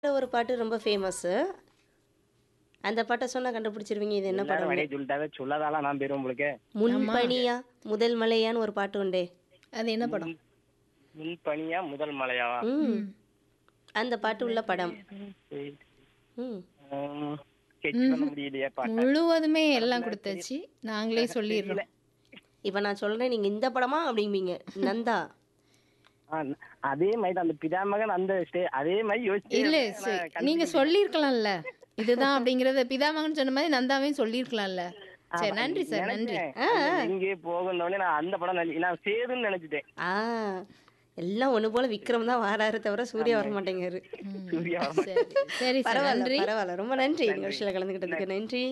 ஒரு பாட்டு ரொம்ப ஃபேமஸ்ஸு அந்த பாட்டை சொன்னால் கண்டுபிடிச்சிருவீங்க இது என்ன எல்லாரும் படம் வழியை சொல்லிட்டாவே சொல்லாதால நான் போயிரும் உங்களுக்கு முன்பனியா முதல் மலையான்னு ஒரு பாட்டு உண்டே அது என்ன படம் முன் பனியா முதல் மலையாவா ம் அந்த பாட்டு உள்ள படம் சரி. ம் உம், sketch பண்ண முடியலையே பாட்டை முழுவதுமே எல்லாம் கொடுத்தாச்சு நாங்களே சொல்லிடுறோம் இப்போ நான் சொல்கிறேன் நீங்கள் இந்த படமா அப்படிம்பீங்க நந்தா ஆ, அதே மாதிரி தான் அந்த பிதாமகன் அந்த ஸ்டே அதே மாதிரி யோசிச்சு இல்ல சரி, நீங்க சொல்லியிருக்கலாம்ல இதுதான் அப்படிங்கறத பிதாமகன் சொன்ன மாதிரி நந்தாவையும் சொல்லியிருக்கலாம்ல சரி நன்றி சார் நன்றி எங்கே போகுந்தோடனே நான் அந்த படம் நினை- நான் சேதுன்னு நினைச்சிட்டேன் ஆ எல்லாம் ஒன்று போல விக்ரம் தான் வாராரு தவிர சூர்யா வர மாட்டேங்காரு சூர்யா சரி சரி சார் பரவாயில்ல நன்றி பரவாயில்ல ரொம்ப நன்றி நிகழ்ச்சியில் கலந்துக்கிட்டதுக்கு நன்றி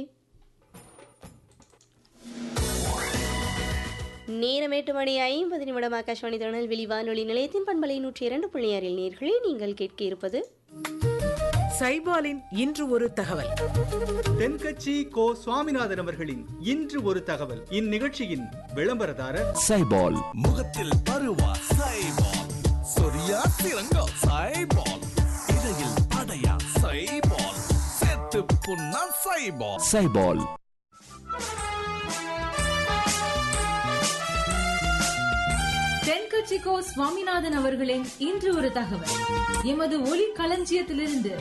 நேரம் எட்டு மணி ஐம்பது நிமிடம் ஆகாஷ்வாணி திருநெல்வேலி வானொலி நிலையத்தின் பண்பலை நூற்றி இரண்டு புள்ளி ஆறில் நேர்களை நீங்கள் கேட்க இருப்பது சைபாலின் இன்று ஒரு தகவல் தென்கட்சி கோ சுவாமிநாதன் அவர்களின் இன்று ஒரு தகவல் இந்நிகழ்ச்சியின் விளம்பரதாரர் சைபால் முகத்தில் பருவா சைபால் சொரியா சிறங்கோ சைபால் இடையில் அடையா சைபால் செத்து புண்ணா சைபால் சைபால் தென்கட்சிக்கோ சுவாமிநாதன் அவர்களின் இன்று ஒரு தகவல் எமது ஒலி களஞ்சியத்திலிருந்து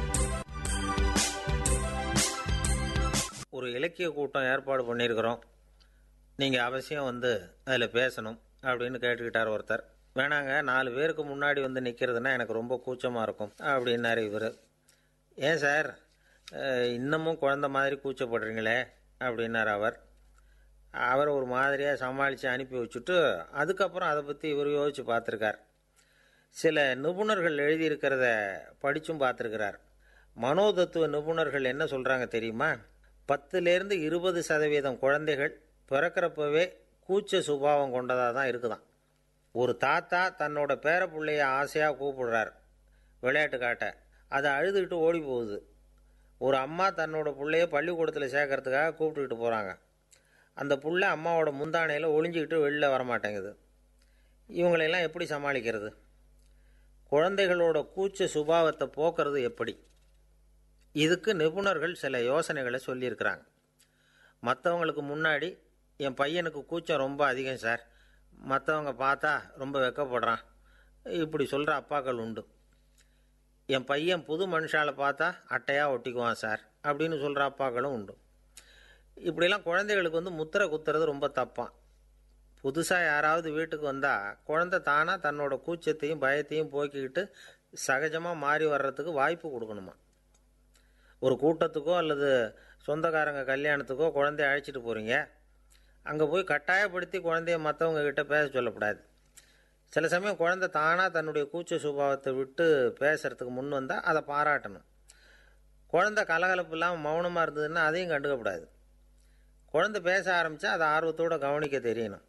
ஒரு இலக்கிய கூட்டம் ஏற்பாடு பண்ணியிருக்கிறோம் நீங்கள் அவசியம் வந்து அதில் பேசணும் அப்படின்னு கேட்டுக்கிட்டார் ஒருத்தர் வேணாங்க நாலு பேருக்கு முன்னாடி வந்து நிற்கிறதுனா எனக்கு ரொம்ப கூச்சமாக இருக்கும் அப்படின்னாரு இவர் ஏன் சார் அஹ், இன்னமும் குழந்த மாதிரி கூச்சப்படுறீங்களே அப்படின்னார் அவர் அவர் ஒரு மாதிரியாக சமாளித்து அனுப்பி வச்சுட்டு அதுக்கப்புறம் அதை பற்றி இவர் யோசித்து பார்த்துருக்கார் சில நிபுணர்கள் எழுதியிருக்கிறத படித்தும் பார்த்துருக்கிறார் மனோதத்துவ நிபுணர்கள் என்ன சொல்கிறாங்க தெரியுமா பத்துலேருந்து இருபது சதவீதம் குழந்தைகள் பிறக்கிறப்பவே கூச்ச சுபாவம் கொண்டதாக தான் இருக்குதாம் ஒரு தாத்தா தன்னோட பேர பிள்ளைய ஆசையாக கூப்பிடுறார் விளையாட்டு காட்ட அதை அழுதுகிட்டு ஓடி போகுது ஒரு அம்மா தன்னோட பிள்ளைய பள்ளிக்கூடத்தில் சேர்க்கறதுக்காக கூப்பிட்டுக்கிட்டு போகிறாங்க அந்த புள்ள அம்மாவோட முந்தானையில் ஒளிஞ்சிக்கிட்டு வெளில வரமாட்டேங்குது இவங்களையெல்லாம் எப்படி சமாளிக்கிறது குழந்தைகளோட கூச்ச சுபாவத்தை போக்குறது எப்படி இதுக்கு நிபுணர்கள் சில யோசனைகளை சொல்லியிருக்கிறாங்க மற்றவங்களுக்கு முன்னாடி என் பையனுக்கு கூச்சம் ரொம்ப அதிகம் சார் மற்றவங்க பார்த்தா ரொம்ப வெக்கப்படுறான் இப்படி சொல்கிற அப்பாக்கள் உண்டு என் பையன் புது மனுஷால பார்த்தா அட்டையாக ஒட்டிக்குவான் சார் அப்படின்னு சொல்கிற அப்பாக்களும் உண்டு இப்படிலாம் குழந்தைகளுக்கு வந்து முத்திரை குத்துறது ரொம்ப தப்பான் புதுசாக யாராவது வீட்டுக்கு வந்தால் குழந்தை தானாக தன்னோட கூச்சத்தையும் பயத்தையும் போக்கிக்கிட்டு சகஜமாக மாறி வர்றதுக்கு வாய்ப்பு கொடுக்கணுமா ஒரு கூட்டத்துக்கோ அல்லது சொந்தக்காரங்க கல்யாணத்துக்கோ குழந்தைய அழைச்சிட்டு போகிறீங்க அங்கே போய் கட்டாயப்படுத்தி குழந்தைய மற்றவங்க கிட்ட பேச சொல்லக்கூடாது சில சமயம் குழந்தை தானாக தன்னுடைய கூச்ச சுபாவத்தை விட்டு பேசுறதுக்கு முன் வந்தால் அதை பாராட்டணும் குழந்தை கலகலப்பு இல்லாமல் மௌனமாக இருந்ததுன்னா அதையும் கண்டுக்கக்கூடாது குழந்தை பேச ஆரம்பித்தா அதை ஆர்வத்தோடு கவனிக்க தெரியணும்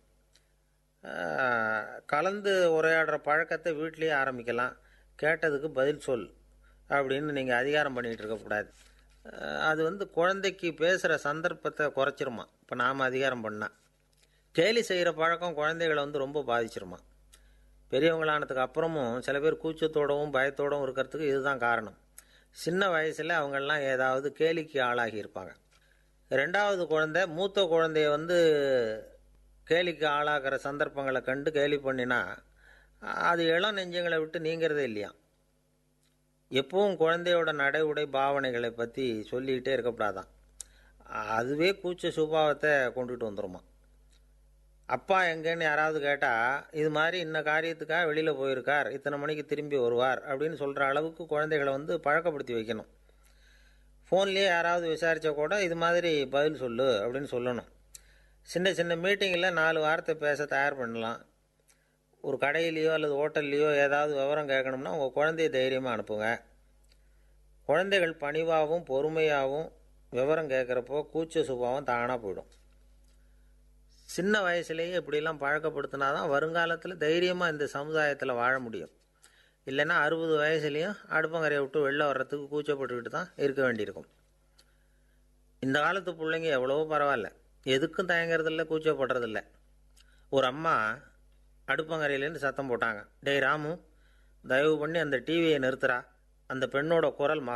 ஆஹ், கலந்து உரையாடுற பழக்கத்தை வீட்லேயே ஆரம்பிக்கலாம் கேட்டதுக்கு பதில் சொல் அப்படின்னு நீங்கள் அதிகாரம் பண்ணிகிட்டு இருக்கக்கூடாது ஆஹ், அது வந்து குழந்தைக்கு பேசுகிற சந்தர்ப்பத்தை குறைச்சிருமா இப்போ நாம் அதிகாரம் பண்ணால் கேலி செய்கிற பழக்கம் குழந்தைகளை வந்து ரொம்ப பாதிச்சிருமா பெரியவங்களானதுக்கு அப்புறமும் சில பேர் கூச்சத்தோடவும் பயத்தோடவும் இருக்கிறதுக்கு இதுதான் காரணம் சின்ன வயசில் அவங்கெல்லாம் ஏதாவது கேலிக்கு ஆளாகி இருப்பாங்க ரெண்டாவது குழந்தை மூத்த குழந்தைய வந்து கேலிக்கு ஆளாகிற சந்தர்ப்பங்களை கண்டு கேலி பண்ணினா அது இளம் நெஞ்சங்களை விட்டு நீங்கிறதே இல்லையா எப்பவும் குழந்தையோட நடை உடை பாவனைகளை பற்றி சொல்லிக்கிட்டே இருக்கக்கூடாதான் அதுவே கூச்ச சுபாவத்தை கொண்டுட்டு வந்துருமா அப்பா எங்கேன்னு யாராவது கேட்டால் இது மாதிரி இன்ன காரியத்துக்காக வெளியில் போயிருக்கார் இத்தனை மணிக்கு திரும்பி வருவார் அப்படின்னு சொல்கிற அளவுக்கு குழந்தைகளை வந்து பழக்கப்படுத்தி வைக்கணும் ஃபோன்லேயே யாராவது விசாரித்தா கூட இது மாதிரி பதில் சொல்லு அப்படின்னு சொல்லணும் சின்ன சின்ன மீட்டிங்கில் நாலு வார்த்தை பேச தயார் பண்ணலாம் ஒரு கடையிலையோ அல்லது ஹோட்டல்லையோ ஏதாவது விவரம் கேட்கணும்னா உங்கள் குழந்தைய தைரியமாக அனுப்புங்க குழந்தைகள் பணிவாகவும் பொறுமையாகவும் விவரம் கேட்குறப்போ கூச்ச சுபாவம் தானாக போயிடும் சின்ன வயசுலேயே இப்படிலாம் பழக்கப்படுத்தினா தான் வருங்காலத்தில் தைரியமாக இந்த சமுதாயத்தில் வாழ முடியும் இல்லைன்னா அறுபது வயசுலேயும் அடுப்பங்கரையை விட்டு வெளில வர்றதுக்கு கூச்சப்பட்டுக்கிட்டு தான் இருக்க வேண்டியிருக்கும் இந்த காலத்து பிள்ளைங்க எவ்வளவோ பரவாயில்ல எதுக்கும் தயங்குறதில்ல கூச்சப்படுறதில்ல ஒரு அம்மா அடுப்பங்கரையிலேருந்து சத்தம் போட்டாங்க டேய் ராமு தயவு பண்ணி அந்த டிவியை நிறுத்துறா அந்த பெண்ணோட குரல் மக